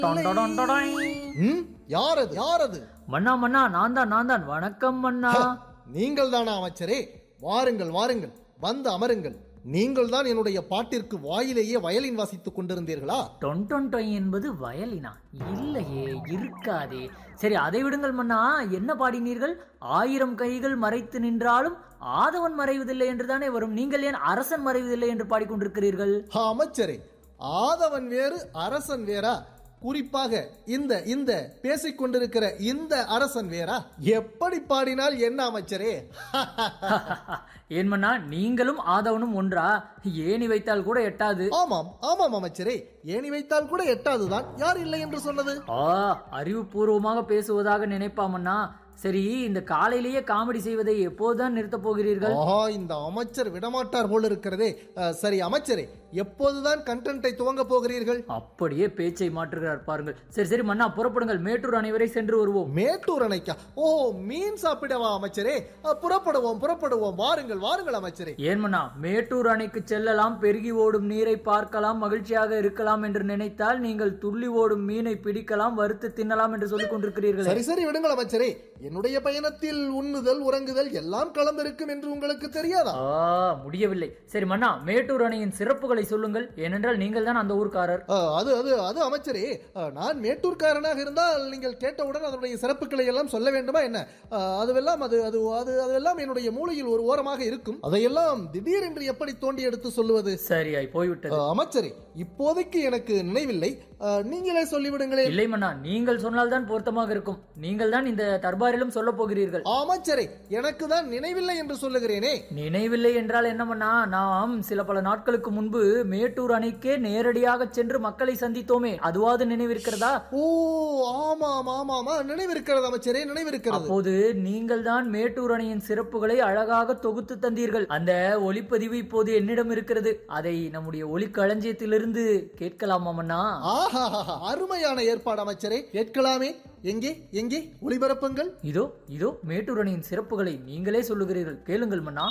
Ton டொடொன் டொடொய். ம் யார் அது யார் அது மன்னா மன்னா நான் தான் நான் தான் வணக்கம் மன்னா நீங்கள் தானா அமைச்சரே வாருங்கள் வாருங்கள் வந்து அமருங்கள் நீங்கள் தான் என்னுடைய பாட்டிற்கு வாயிலேயே வயலின் வாசித்துக் கொண்டிருந்தீர்களா டொன் டொன் டொய் என்பது வயலினா இல்லையே இருக்காதே சரி அதை விடுங்கள் மன்னா என்ன பாடினீர்கள் ஆயிரம் கைகள் மறைத்து நின்றாலும் ஆதவன் மறைவதில்லை என்றுதானே வரும் நீங்கள் ஏன் அரசன் மறைவதில்லை என்று பாடிக்கொண்டிருக்கிறீர்கள் ஆ, அமைச்சரே ஆதவன் வேறு அரசன் வேறா குறிப்பாக இந்த இந்த பேசிக் கொண்டிருக்கிற இந்த அரசன் வேறா எப்படி பாடினால் என்ன அமைச்சரே ஏன் மன்னா நீங்களும் ஆதவனும் ஒன்றா ஏணி வைத்தால் கூட எட்டாது ஆமாம் ஆமாம் அமைச்சரே ஏணி வைத்தால் கூட எட்டாதுதான் யார் இல்லை என்று சொன்னது ஆ அறிவுபூர்வமாக பேசுவதாக நினைப்பாமண்ணா சரி இந்த காலையிலேயே காமெடி செய்வதை எப்போதுதான் நிறுத்தப் போகிறீர்கள் ஆஹா இந்த அமைச்சர் விடமாட்டார் போல் இருக்கிறதே அஹ், சரி அமைச்சரே எப்போதுதான் கண்டென்ட்டை துவங்க போகிறீர்கள் அப்படியே பேச்சை மாற்றுகிறார் பாருங்கள் சரி சரி மன்னா புறப்படுங்கள் மேட்டூர் அனைவரை சென்று வருவோம் மேட்டூர் அணைக்கா ஓ மீன் சாப்பிடவா அமைச்சரே அஹ், புறப்படுவோம் புறப்படுவோம் வாருங்கள் வாருங்கள் அமைச்சரே ஏன் மன்னா மேட்டூர் அணைக்கு செல்லலாம் பெருகி ஓடும் நீரை பார்க்கலாம் மகிழ்ச்சியாக இருக்கலாம் என்று நினைத்தால் நீங்கள் துள்ளி ஓடும் மீனை பிடிக்கலாம் வறுத்து தின்னலாம் என்று சொல்லிக் கொண்டிருக்கிறீர்கள் சரி சரி விடுங்கள் அமைச்சரே என்னுடைய பயணத்தில் உண்ணுதல் உறங்குதல் எல்லாம் கலந்திருக்கும் என்று உங்களுக்கு தெரியாதா ஆ முடியவில்லை சரி மன்னா மேட்டூர் அணையின் சிறப்புகளை சொல்லுங்கள் ஏனென்றால் நீங்கள் தான் அந்த ஊர்க்காரர் அஹ், அது அது அது அமைச்சரே அஹ், நான் மேட்டூர்காரனாக இருந்தால் நீங்கள் கேட்டவுடன் அதனுடைய சிறப்புகளை எல்லாம் சொல்ல வேண்டுமா என்ன அஹ், அதுவெல்லாம் அது அது அது அதுவெல்லாம் என்னுடைய மூளையில் ஒரு ஓரமாக இருக்கும் அதையெல்லாம் திடீரென்று எப்படி தோண்டி எடுத்து சொல்லுவது சரியாய் போய்விட்டது அஹ், அமைச்சரே இப்போதைக்கு எனக்கு நினைவில்லை அஹ், நீங்களே சொல்லிவிடுங்களே இல்லை மன்னா நீங்கள் சொன்னால் தான் பொருத்தமாக இருக்கும் நீங்கள் தான் இந்த தர்பாரிலும் சொல்ல போகிறீர்கள் அமைச்சரே எனக்கு தான் நினைவில்லை என்று சொல்லுகிறேனே நினைவில்லை என்றால் என்ன மன்னா நாம் சில பல நாட்களுக்கு முன்பு மேட்டூர் அணைக்கே நேரடியாக சென்று மக்களை சந்தித்தோமே அதுவாது நினைவிருக்கிறதா ஓ ஆமாம் ஆமாமா நினைவிருக்கிறது அமைச்சரே நினைவிருக்கிறது அப்போது நீங்கள் தான் மேட்டூர் அணையின் சிறப்புகளை அழகாக தொகுத்து தந்தீர்கள் அந்த ஒளிப்பதிவு இப்போது என்னிடம் இருக்கிறது அதை நம்முடைய ஒளிக்களஞ்சியத்திலிருந்து கேட்கலாமா மன்னா ஆஹா அருமையான ஏற்பாடு அமைச்சரே கேட்கலாமே எங்கே எங்கே ஒளிபரப்புங்கள் இதோ இதோ மேட்டூர் அணையின் சிறப்புகளை நீங்களே சொல்லுகிறீர்கள் கேளுங்கள் மன்னா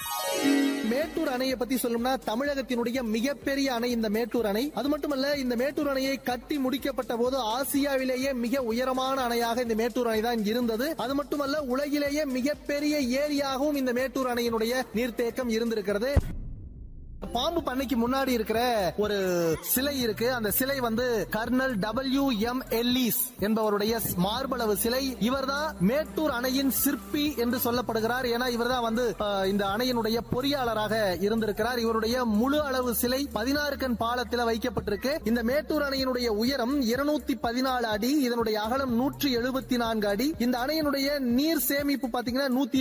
மேட்டூர் அணையை பத்தி சொல்லணும்னா தமிழகத்தினுடைய மிகப்பெரிய அணை இந்த மேட்டூர் அணை அது மட்டுமல்ல இந்த மேட்டூர் அணையை கட்டி முடிக்கப்பட்ட போது ஆசியாவிலேயே மிக உயரமான அணையாக இந்த மேட்டூர் அணை தான் இருந்தது அது மட்டுமல்ல உலகிலேயே மிகப்பெரிய ஏரியாகவும் இந்த மேட்டூர் அணையினுடைய நீர்த்தேக்கம் இருந்திருக்கிறது பாம்பு பண்ணைக்கு முன்னாடி இருக்கிற ஒரு சிலை இருக்கு அந்த சிலை வந்து கர்னல் டபிள்யூ எம் எல்லீஸ் என்பவருடைய மார்பளவு சிலை இவர்தான் மேட்டூர் அணையின் சிற்பி என்று சொல்லப்படுகிறார் ஏன்னா இவர்தான் வந்து அஹ், இந்த அணையினுடைய பொறியாளராக இருந்திருக்கிறார் இவருடைய முழு அளவு சிலை பதினாறு கண் பாலத்தில் வைக்கப்பட்டிருக்கு இந்த மேட்டூர் அணையினுடைய உயரம் இருநூத்தி பதினாலு அடி இதனுடைய அகலம் நூற்றி எழுபத்தி நான்கு அடி இந்த அணையினுடைய நீர் சேமிப்பு பாத்தீங்கன்னா நூத்தி